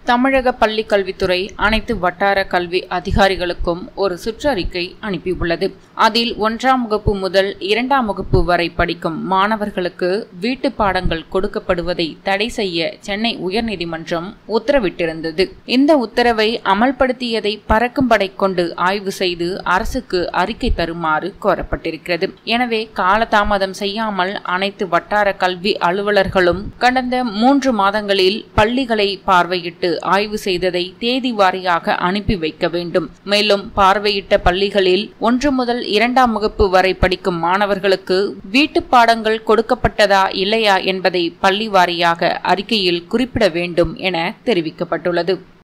தமிழக பள்ளி கல்வித்துறை அனைத்து வட்டார கல்வி அதிகாரிகளுக்கும் ஒரு சுற்றறிக்கை அனுப்பியுள்ளது அதில் ஒன்றாம் வகுப்பு முதல் இரண்டாம் வகுப்பு வரை படிக்கும் மாணவர்களுக்கு வீட்டு பாடங்கள் கொடுக்கப்படுவதை தடை செய்ய சென்னை உயர்நீதிமன்றம் உத்தரவிட்டிருந்தது இந்த உத்தரவை அமல்படுத்தியதை பறக்கும் படை கொண்டு ஆய்வு செய்து அரசுக்கு அறிக்கை தருமாறு கோரப்பட்டிருக்கிறது எனவே காலதாமதம் செய்யாமல் அனைத்து வட்டார கல்வி அலுவலர்களும் கடந்த மூன்று மாதங்களில் பள்ளிகளை பார்வையிட்டு ஆய்வு செய்ததை தேதி வாரியாக அனுப்பி வைக்க வேண்டும் மேலும் பார்வையிட்ட பள்ளிகளில் ஒன்று முதல் இரண்டாம் வகுப்பு வரை படிக்கும் மாணவர்களுக்கு வீட்டு பாடங்கள் கொடுக்கப்பட்டதா இல்லையா என்பதை பள்ளி வாரியாக அறிக்கையில் குறிப்பிட வேண்டும் என தெரிவிக்கப்பட்டுள்ளது